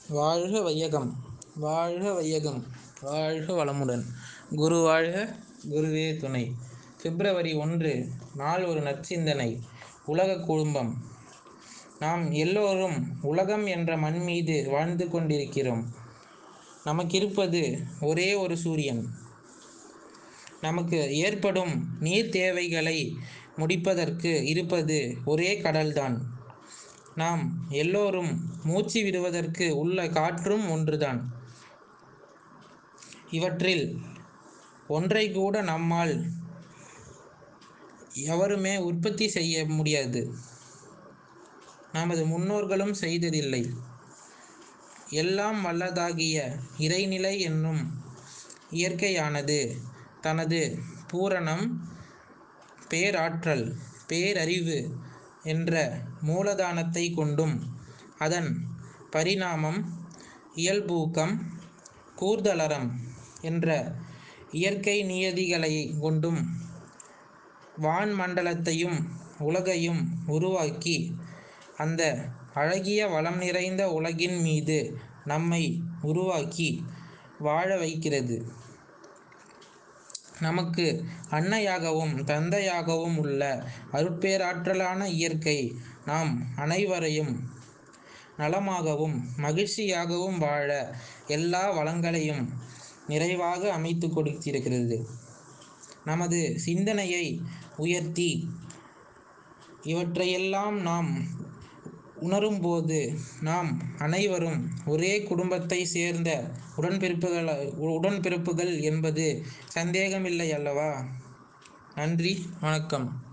வாழ்க வையகம் வாழ்க வையகம் வாழ்க வளமுடன் குரு வாழ்க குருவே துணை பிப்ரவரி ஒன்று நாள் ஒரு நற்சிந்தனை உலக குடும்பம் நாம் எல்லோரும் உலகம் என்ற மண் மீது வாழ்ந்து கொண்டிருக்கிறோம் நமக்கிருப்பது ஒரே ஒரு சூரியன் நமக்கு ஏற்படும் நீர் தேவைகளை முடிப்பதற்கு இருப்பது ஒரே கடல்தான் நாம் எல்லோரும் மூச்சு விடுவதற்கு உள்ள காற்றும் ஒன்றுதான் இவற்றில் ஒன்றை கூட நம்மால் எவருமே உற்பத்தி செய்ய முடியாது நமது முன்னோர்களும் செய்ததில்லை எல்லாம் வல்லதாகிய இறைநிலை என்னும் இயற்கையானது தனது பூரணம் பேராற்றல் பேரறிவு என்ற மூலதானத்தை கொண்டும் அதன் பரிணாமம் இயல்பூக்கம் கூர்தலறம் என்ற இயற்கை நியதிகளை கொண்டும் வான்மண்டலத்தையும் உலகையும் உருவாக்கி அந்த அழகிய வளம் நிறைந்த உலகின் மீது நம்மை உருவாக்கி வாழ வைக்கிறது நமக்கு அன்னையாகவும் தந்தையாகவும் உள்ள அருட்பேராற்றலான இயற்கை நாம் அனைவரையும் நலமாகவும் மகிழ்ச்சியாகவும் வாழ எல்லா வளங்களையும் நிறைவாக அமைத்து கொடுத்திருக்கிறது நமது சிந்தனையை உயர்த்தி இவற்றையெல்லாம் நாம் உணரும்போது நாம் அனைவரும் ஒரே குடும்பத்தை சேர்ந்த உடன்பிறப்புகள் உடன்பிறப்புகள் என்பது சந்தேகமில்லை அல்லவா நன்றி வணக்கம்